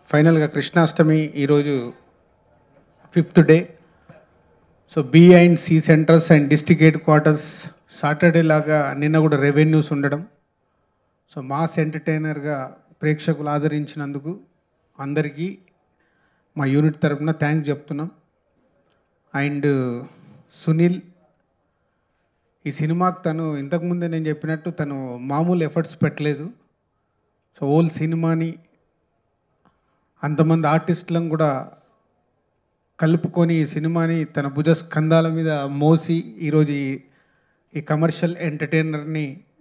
ఫైనల్గా కృష్ణాష్టమి ఈరోజు fifth day so B and C centres and district headquarters Saturday లాగా నిన్న కూడా రెవెన్యూస్ ఉండడం సో మాస్ ఎంటర్టైనర్గా ప్రేక్షకులు ఆదరించినందుకు అందరికీ మా యూనిట్ తరపున థ్యాంక్స్ చెప్తున్నాం అండ్ సునీల్ ఈ సినిమాకి తను ఇంతకుముందే నేను చెప్పినట్టు తను మామూలు ఎఫర్ట్స్ పెట్టలేదు సో ఓల్ సినిమాని అంతమంది ఆర్టిస్టులను కూడా కలుపుకొని ఈ సినిమాని తన భుజ స్కంధాల మీద మోసి ఈరోజు ఈ ఈ కమర్షియల్ ఎంటర్టైనర్ని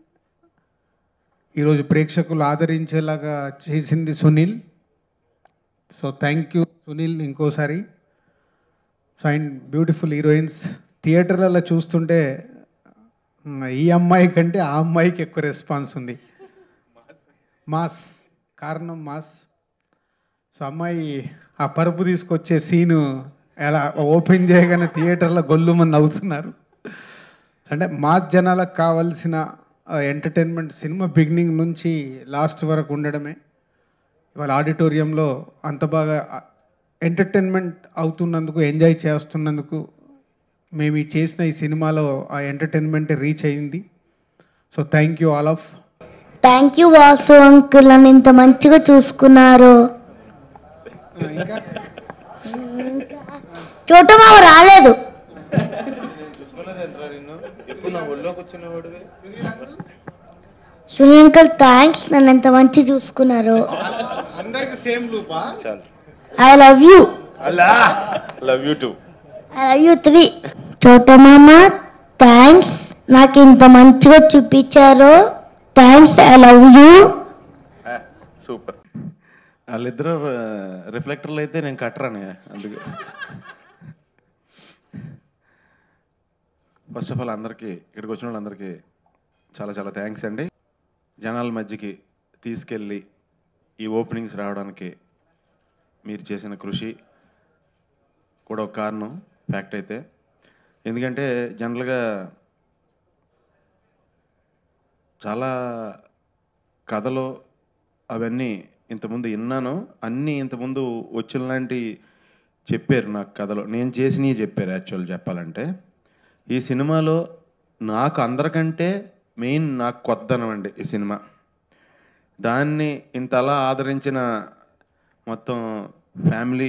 ఈరోజు ప్రేక్షకులు ఆదరించేలాగా చేసింది Sunil so thank you Sunil ఇంకోసారి సో అండ్ బ్యూటిఫుల్ హీరోయిన్స్ థియేటర్లలో చూస్తుంటే మ్, ఈ అమ్మాయి కంటే ఆ అమ్మాయికి ఎక్కువ రెస్పాన్స్ ఉంది మాస్ కారణం మాస్ సో అమ్మాయి ఆ పరుపు తీసుకొచ్చే సీను ఎలా ఓపెన్ చేయగానే థియేటర్లో గొల్లు మంది నవ్వుతున్నారు అంటే మాస్ జనాలకు కావాల్సిన ఎంటర్టైన్మెంట్ సినిమా బిగినింగ్ నుంచి లాస్ట్ వరకు ఉండడమే ఇవాళ ఆడిటోరియంలో అంత బాగా ఎంటర్టైన్మెంట్ అవుతున్నందుకు ఎంజాయ్ చేస్తున్నందుకు మేము ఈ చేసిన ఈ సినిమాలో ఆ ఎంటర్టైన్మెంట్ రీచ్ అయింది so thank you all of thank you Vasu uncle నన్ను ఇంత మంచిగా చూసుకున్నారు ఇంకా చూడటం రాలేదు సునీల్ అంకుల్ థ్యాంక్స్ నన్ను ఎంత మంచి చూసుకున్నారు అందరికి సేమ్ లూపా ఐ లవ్ యూ అలా love you too I love you three చోట మామ థ్యాంక్స్ నాకు ఇంత మంచిగా చూపించారు thanks I love you super వాళ్ళిద్దరు రిఫ్లెక్టర్లు అయితే నేను కట్టరానే అందుకు ఫస్ట్ ఆఫ్ ఆల్ అందరికీ ఇక్కడికి వచ్చిన వాళ్ళందరికీ చాలా చాలా థ్యాంక్స్ అండి జనాల మధ్యకి తీసుకెళ్ళి ఈ ఓపెనింగ్స్ రావడానికి మీరు చేసిన కృషి కూడా ఒక కారణం ఫ్యాక్ట్ అయితే ఎందుకంటే జనరల్గా చాలా కథలో అవన్నీ ఇంతకుముందు విన్నాను అన్నీ ఇంతకుముందు వచ్చిన లాంటి చెప్పారు నాకు కథలో నేను చేసినవి చెప్పారు యాక్చువల్ చెప్పాలంటే ఈ సినిమాలో నాకు అందరికంటే మెయిన్ నాకు కొత్తదనం అండి ఈ సినిమా దాన్ని ఇంతలా ఆదరించిన మొత్తం ఫ్యామిలీ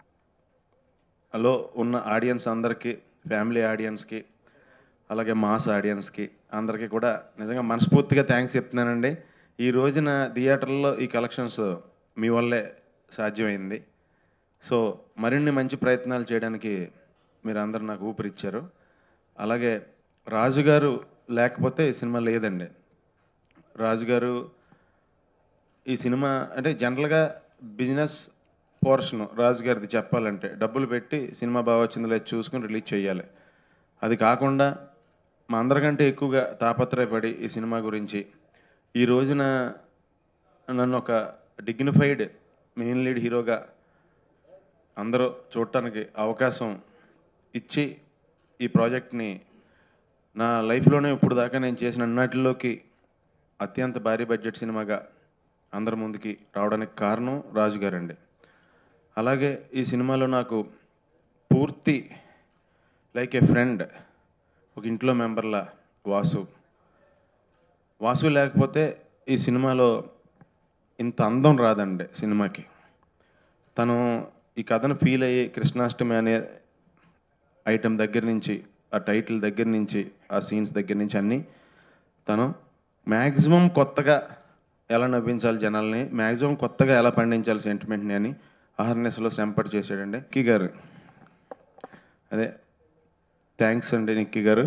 లో ఉన్న ఆడియన్స్ అందరికీ ఫ్యామిలీ ఆడియన్స్కి అలాగే మాస్ ఆడియన్స్కి అందరికీ కూడా నిజంగా మనస్ఫూర్తిగా థ్యాంక్స్ చెప్తున్నానండి ఈ రోజున థియేటర్లో ఈ కలెక్షన్స్ మీ వల్లే సాధ్యమైంది సో మరిన్ని మంచి ప్రయత్నాలు చేయడానికి మీరు అందరు నాకు ఊపిరిచ్చారు అలాగే రాజుగారు లేకపోతే ఈ సినిమా లేదండి రాజుగారు ఈ సినిమా అంటే జనరల్గా బిజినెస్ పోర్షన్ రాజు గారిది చెప్పాలంటే డబ్బులు పెట్టి సినిమా బాగా వచ్చిందో లేదు చూసుకుని రిలీజ్ చేయాలి అది కాకుండా మా అందరికంటే ఎక్కువగా తాపత్రయపడి ఈ సినిమా గురించి ఈ రోజున నన్ను ఒక డిగ్నిఫైడ్ మెయిన్ లీడ్ హీరోగా అందరూ చూడటానికి అవకాశం ఇచ్చి ఈ ప్రాజెక్ట్ని నా లైఫ్లోనే ఇప్పుడు దాకా నేను చేసిన అన్నిటిలోకి అత్యంత భారీ బడ్జెట్ సినిమాగా అందరి ముందుకి రావడానికి కారణం రాజు గారండి అలాగే ఈ సినిమాలో నాకు పూర్తి లైక్ ఏ ఫ్రెండ్ ఒక ఇంట్లో మెంబర్లా వాసు వాసు లేకపోతే ఈ సినిమాలో ఇంత అందం రాదండి సినిమాకి తను ఈ కథను ఫీల్ అయ్యి కృష్ణాష్టమి అనే ఐటెం దగ్గర నుంచి ఆ టైటిల్ దగ్గర నుంచి ఆ సీన్స్ దగ్గర నుంచి అన్నీ తను మ్యాక్సిమం కొత్తగా ఎలా నవ్వించాలి జనాల్ని మ్యాక్సిమం కొత్తగా ఎలా పండించాలి సెంటిమెంట్ని అని అహర్నెస్లో శ్రమపడి చేశాడండి నిక్కీ గారు అదే థ్యాంక్స్ అండి నిక్కీ గారు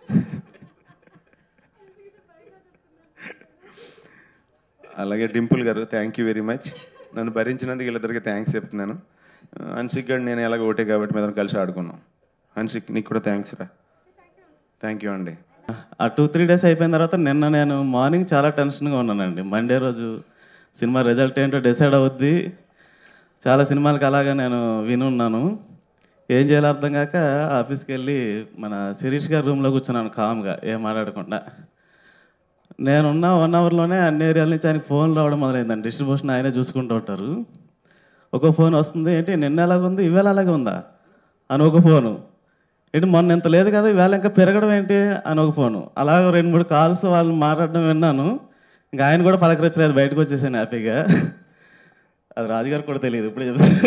అలాగే డింపుల్ గారు థ్యాంక్ యూ వెరీ మచ్ నన్ను భరించినందుకు వీళ్ళిద్దరికి థ్యాంక్స్ చెప్తున్నాను హన్సిక్ గారు నేను ఎలాగ ఒకటే కాబట్టి మీద కలిసి ఆడుకున్నాం హన్సిక్ నీకు కూడా థ్యాంక్స్ రా థ్యాంక్ యూ అండి ఆ టూ త్రీ డేస్ అయిపోయిన తర్వాత నిన్న నేను మార్నింగ్ చాలా టెన్షన్గా ఉన్నానండి మండే రోజు సినిమా రిజల్ట్ ఏంటో డిసైడ్ అవుద్ది చాలా సినిమాలకు అలాగా నేను వినున్నాను ఏం చేయాలో అర్థం కాక ఆఫీస్కి వెళ్ళి మన శిరీష్ గారి రూమ్లో కూర్చున్నాను కామ్గా ఏం మాట్లాడకుండా నేనున్న వన్ అవర్లోనే అన్ని ఏరియాల నుంచి ఆయనకి ఫోన్ రావడం మొదలైందండి డిస్ట్రిబ్యూషన్ ఆయనే చూసుకుంటూ ఉంటారు ఒక ఫోన్ వస్తుంది ఏంటి నిన్న ఎలాగుంది ఇవాళ అలాగే ఉందా అని ఒక ఫోను ఏంటి మొన్న ఇంత లేదు కదా ఇవాళ ఇంకా పెరగడం ఏంటి అని ఒక ఫోను అలాగ రెండు మూడు కాల్స్ వాళ్ళు మాట్లాడడం విన్నాను ఇంకా ఆయన కూడా పలకరించలేదు బయటకు వచ్చేసాను హ్యాపీగా అది రాజుగారికి కూడా తెలియదు ఇప్పుడు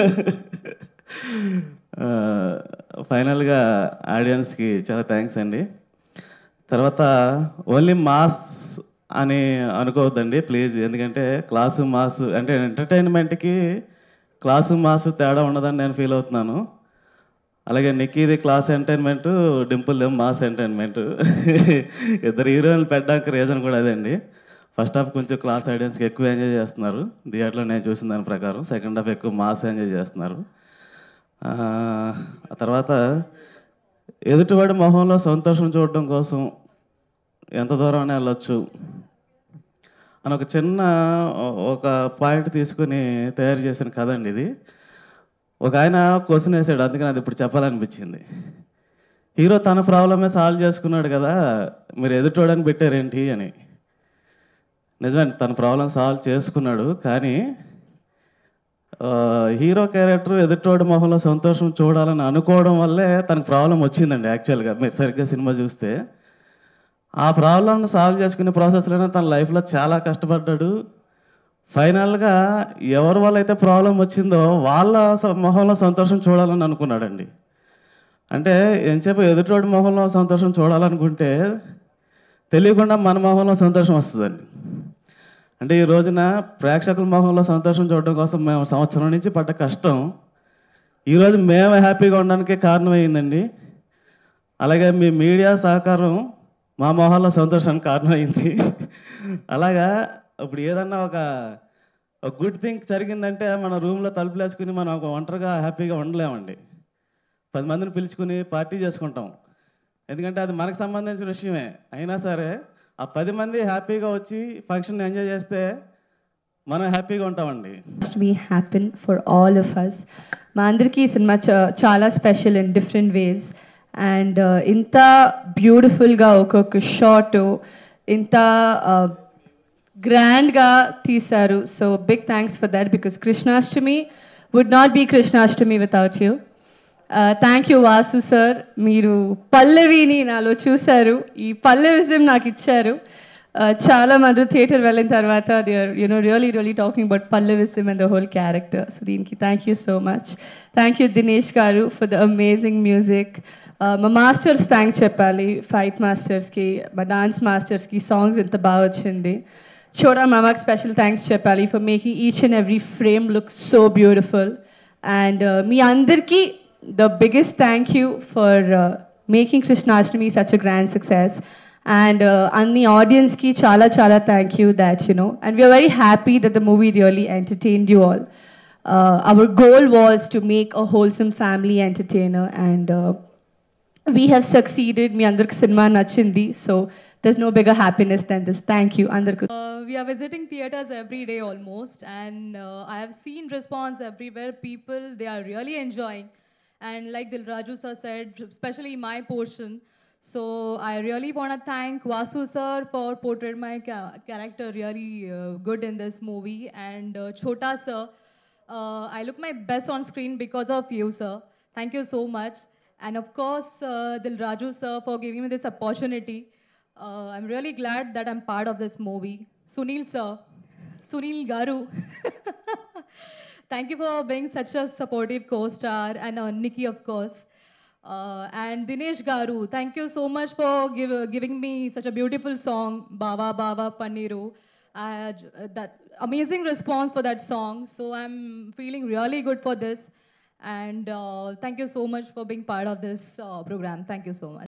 చెప్తా ఫైనల్గా ఆడియన్స్కి చాలా థ్యాంక్స్ అండి తర్వాత ఓన్లీ మాస్ అని అనుకోవద్దండి ప్లీజ్ ఎందుకంటే క్లాసు మాస్ అంటే ఎంటర్టైన్మెంట్కి క్లాసు మాసు తేడా ఉండదని నేను ఫీల్ అవుతున్నాను అలాగే నిక్కీది class entertainment Dimple mass entertainment ఇద్దరు హీరోయిన్లు పెట్టడానికి రీజన్ కూడా అదే అండి ఫస్ట్ హాఫ్ కొంచెం క్లాస్ ఆడియన్స్కి ఎక్కువ ఎంజాయ్ చేస్తున్నారు థియేటర్లో నేను చూసిన దాని ప్రకారం సెకండ్ హాఫ్ ఎక్కువ మాస్ ఎంజాయ్ చేస్తున్నారు ఆ ఆ తర్వాత ఎదుటివాడి మొహంలో సంతోషం చూడడం కోసం ఎంత దూరం అయినా వెళ్ళొచ్చు అని ఒక చిన్న ఒ- ఒక పాయింట్ తీసుకుని తయారు చేసిన కథ అండి ఇది ఒక ఆయన క్వశ్చన్ వేసాడు అందుకని అది ఇప్పుడు చెప్పాలనిపించింది హీరో తన ప్రాబ్లమే సాల్వ్ చేసుకున్నాడు కదా మీరు ఎదుటోడని పెట్టారేంటి అని నిజమే తన ప్రాబ్లం సాల్వ్ చేసుకున్నాడు కానీ ఆ, హీరో క్యారెక్టర్ ఎదుటోడి మొహంలో సంతోషం చూడాలని అనుకోవడం వల్లే తనకు ప్రాబ్లం వచ్చిందండి యాక్చువల్గా మీరు సరిగ్గా సినిమా చూస్తే ఆ ప్రాబ్లమ్ని సాల్వ్ చేసుకునే ప్రాసెస్లోనే తన లైఫ్లో చాలా కష్టపడ్డాడు ఫైనల్గా ఎవరి వల్ల అయితే ప్రాబ్లం వచ్చిందో వాళ్ళ స- మొహంలో సంతోషం చూడాలని అనుకున్నాడండి అంటే ఎంతసేపు ఎదుటోడి మొహంలో సంతోషం చూడాలనుకుంటే తెలియకుండా మన మొహంలో సంతోషం వస్తుందండి అంటే ఈ రోజున ప్రేక్షకుల మొహంలో సంతోషం చూడడం కోసం మేము సంవత్సరం నుంచి పడ్డ కష్టం ఈరోజు మేము హ్యాపీగా ఉండడానికి కారణమైందండి అలాగే మీ మీడియా సహకారం మా మొహాల్లో సంతోషానికి కారణమైంది అలాగా ఇప్పుడు ఏదన్నా ఒక ఒక గుడ్ థింగ్ జరిగిందంటే మన రూమ్లో తలుపులు వేసుకుని మనం ఒక ఒంటరిగా హ్యాపీగా ఉండలేమండి పది మందిని పిలుచుకుని పార్టీ చేసుకుంటాం ఎందుకంటే అది మనకు సంబంధించిన విషయమే అయినా సరే ఆ పది మంది హ్యాపీగా వచ్చి ఫంక్షన్ ఎంజాయ్ చేస్తే మనం హ్యాపీగా ఉంటామండి me happen for all of us. మా అందరికీ ఈ సినిమా చా- చాలా special in different ways and ఇంత బ్యూటిఫుల్గా ఒక్కొక్క షాట్ ఇంత గ్రాండ్గా తీశారు so big thanks for that because Krishnashtami would not be Krishnashtami without you thank you Vasu sir మీరు పల్లవిని నాలో చూశారు ఈ పల్లవిజం నాకు ఇచ్చారు Uh, చాలా మంది థియేటర్ వెళ్ళిన తర్వాత they are you know really really talking about పల్లవిజం and the whole character so దీనికి thank you so much thank you Dinesh గారు ఫర్ ద అమేజింగ్ మ్యూజిక్ మా మాస్టర్స్ థ్యాంక్ చెప్పాలి ఫైట్ మాస్టర్స్కి మా డాన్స్ మాస్టర్స్కి సాంగ్స్ ఎంత బాగా వచ్చింది చోడా మామాకి స్పెషల్ థ్యాంక్స్ చెప్పాలి for making each and every frame look so beautiful and మీ అందరికీ the biggest thank you for making Krishnashtami such a grand success and అన్ని ఆడియన్స్కి చాలా చాలా thank you that you know and we're very happy that the movie really entertained you all our goal was to make a wholesome family entertainer and we have succeeded మీ అందరికి సినిమా నచ్చింది so there no bigger happiness than this thank you అందరికి Uh, we are visiting theaters every day almost, and uh, I have seen response everywhere. People they are really enjoying, and like Dilraju sir said, especially my portion. So I really want to thank Vasu sir for portrayed my ca- character really uh, good in this movie, and uh, Chota sir. Uh, I look my best on screen because of you, sir. Thank you so much. And of course, uh, Dilraju sir for giving me this opportunity. Uh, I'm really glad that I'm part of this movie. Sunil sir, Sunil Garu. Thank you for being such a supportive co-star and uh, Nikki, of course. Uh, and Dinesh Garu, thank you so much for give, giving me such a beautiful song, Baba Baba Paniru. Uh, j- uh, that amazing response for that song. So I'm feeling really good for this. And uh, thank you so much for being part of this uh, program. Thank you so much.